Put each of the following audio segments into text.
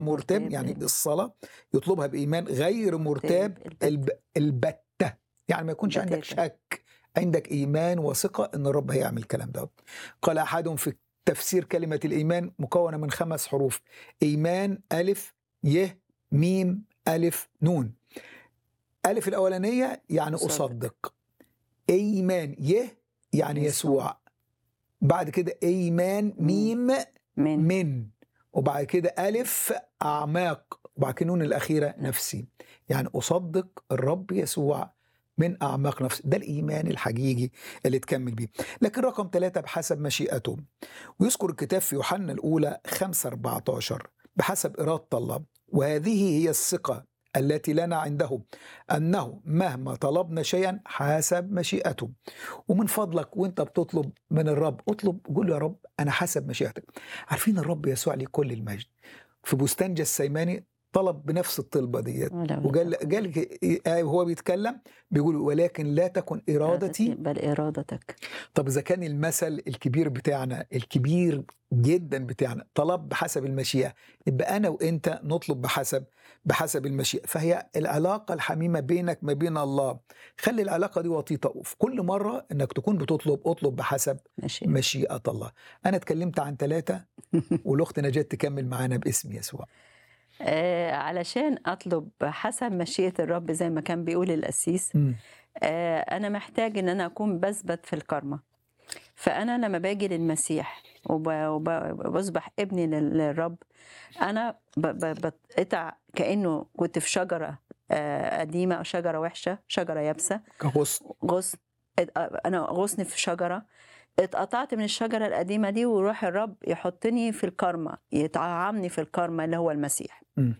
مرتاب مرتاب، يعني أيوة. الصلاة يطلبها بإيمان غير مرتاب البت. الب... البتة يعني ما يكونش عندك بتاتا. شك عندك إيمان وثقة إن الرب هيعمل الكلام ده قال أحدهم في تفسير كلمة الإيمان مكونة من خمس حروف إيمان ألف ي ميم ألف نون ألف الأولانية يعني أصدق. أصدق إيمان ي يعني يسوع. يسوع بعد كده إيمان ميم من من وبعد كده ألف أعماق وبعد كده نون الأخيرة نفسي يعني أصدق الرب يسوع من أعماق نفسي ده الإيمان الحقيقي اللي تكمل بيه لكن رقم ثلاثة بحسب مشيئته ويذكر الكتاب في يوحنا الأولى 5 14 بحسب إرادة الله وهذه هي الثقة التي لنا عنده أنه مهما طلبنا شيئا حسب مشيئته ومن فضلك وانت بتطلب من الرب اطلب قول يا رب أنا حسب مشيئتك عارفين الرب يسوع ليه كل المجد في بستان جسيماني طلب بنفس الطلبة ديت ولم وقال تكن قال آه وهو بيتكلم بيقول ولكن لا تكن إرادتي بل إرادتك طب إذا كان المثل الكبير بتاعنا الكبير جدا بتاعنا طلب بحسب المشيئة يبقى أنا وأنت نطلب بحسب بحسب المشيئة فهي العلاقة الحميمة بينك ما بين الله خلي العلاقة دي وطيدة وفي كل مرة إنك تكون بتطلب اطلب بحسب ماشي مشيئة الله أنا اتكلمت عن ثلاثة والأخت نجاة تكمل معانا باسم يسوع آه علشان أطلب حسب مشيئة الرب زي ما كان بيقول القسيس مم. آه أنا محتاج إن أنا أكون بثبت في الكرمة فأنا لما باجي للمسيح وب- وب- وبصبح ابني لل- للرب أنا ب- ب- بتقطع كأنه كنت في شجرة آه، قديمة أو شجرة وحشة شجرة يابسة كغصن غصن ات- أنا غصن في شجرة اتقطعت من الشجرة القديمة دي ويروح الرب يحطني في الكرمة يطعمني في الكرمة اللي هو المسيح مم.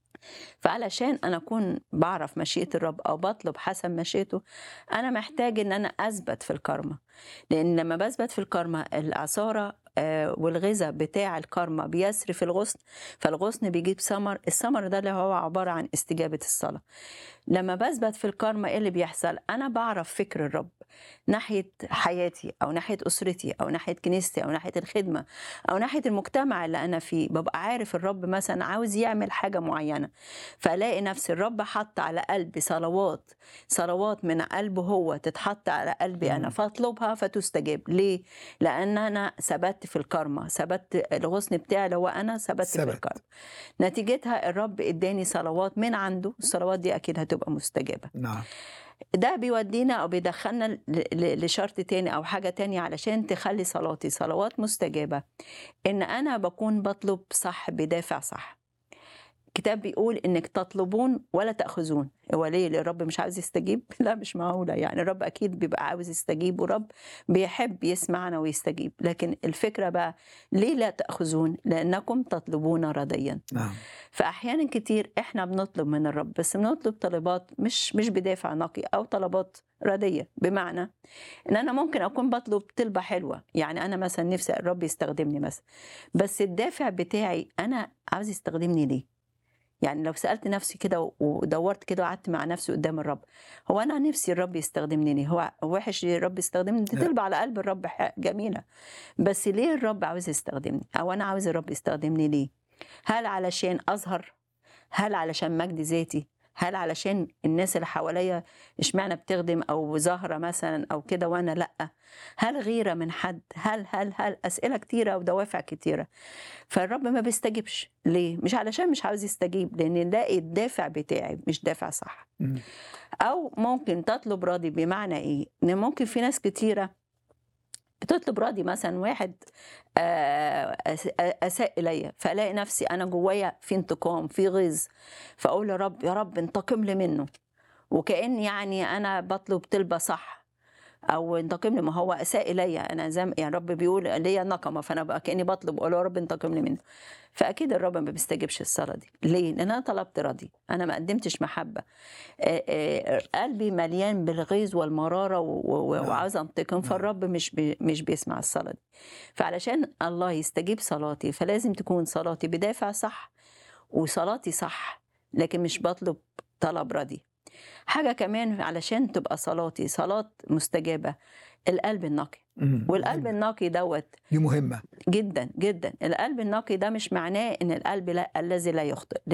فعلشان انا اكون بعرف مشيئه الرب او بطلب حسب مشيئته انا محتاج ان انا اثبت في الكرمه لان لما بثبت في الكرمه العصاره آه، والغذاء بتاع الكرمه بيسري في الغصن فالغصن بيجيب ثمر الثمر ده اللي هو عباره عن استجابه الصلاه لما بثبت في الكرمه ايه اللي بيحصل انا بعرف فكر الرب ناحيه حياتي او ناحيه اسرتي او ناحيه كنيستي او ناحيه الخدمه او ناحيه المجتمع اللي انا فيه ببقى عارف الرب مثلا عاوز يعمل حاجه معينه فالاقي نفسي الرب حط على قلبي صلوات صلوات من قلبه هو تتحط على قلبي انا مم. فاطلبها فتستجاب ليه لان انا ثبت في الكرمه ثبت الغصن بتاعي اللي هو انا ثبت في ثبت. الكرمه نتيجتها الرب اداني صلوات من عنده الصلوات دي اكيد هتبقى مستجابه نعم ده بيودينا او بيدخلنا ل- ل- لشرط تاني او حاجه تانية علشان تخلي صلاتي صلوات مستجابه ان انا بكون بطلب صح بدافع صح الكتاب بيقول انك تطلبون ولا تاخذون هو ليه ليه الرب مش عاوز يستجيب لا مش معقوله يعني الرب اكيد بيبقى عاوز يستجيب والرب بيحب يسمعنا ويستجيب لكن الفكره بقى ليه لا تاخذون لانكم تطلبون رضيا نعم فاحيانا كتير احنا بنطلب من الرب بس بنطلب طلبات مش مش بدافع نقي او طلبات رديه بمعنى ان انا ممكن اكون بطلب طلبه حلوه يعني انا مثلا نفسي الرب يستخدمني مثلا بس الدافع بتاعي انا عاوز يستخدمني ليه يعني لو سالت نفسي كده ودورت كده وقعدت مع نفسي قدام الرب هو انا نفسي الرب يستخدمني ليه هو وحش ليه الرب يستخدمني دي لا. طلبه على قلب الرب ح- جميله بس ليه الرب عاوز يستخدمني او انا عاوز الرب يستخدمني ليه هل علشان اظهر هل علشان مجد ذاتي هل علشان الناس اللي حواليا اشمعنى بتخدم او ظاهره مثلا او كده وانا لا هل غيره من حد هل هل هل اسئله كتيره ودوافع كتيره فالرب ما بيستجيبش ليه مش علشان مش عاوز يستجيب لان نلاقي الدافع بتاعي مش دافع صح مم. او ممكن تطلب راضي بمعنى ايه ان ممكن في ناس كتيره بتطلب راضي مثلا واحد آه، أس- اساء الي فالاقي نفسي انا جوايا في انتقام في غيظ فاقول يا رب يا رب انتقم لي منه وكأن يعني انا بطلب طلبه صح او انتقم لي ما هو اساء الي انا زي ما- يعني رب بيقول ليا نقمه فانا بقى كاني بطلب اقول يا رب انتقم لي منه فاكيد الرب ما بيستجيبش الصلاه دي ليه لان انا طلبت راضي انا ما قدمتش محبه آه، آه، قلبي مليان بالغيظ والمراره و- و- نعم. وعاوز انتقم فالرب مش بي مش بيسمع الصلاه دي فعلشان الله يستجيب صلاتي فلازم تكون صلاتي بدافع صح وصلاتي صح لكن مش بطلب طلب ردي حاجة كمان علشان تبقى صلاتي صلاة مستجابة القلب النقي مم. والقلب النقي دوت دي مهمه جدا جدا القلب النقي ده مش معناه ان القلب لا الذي لا يخطئ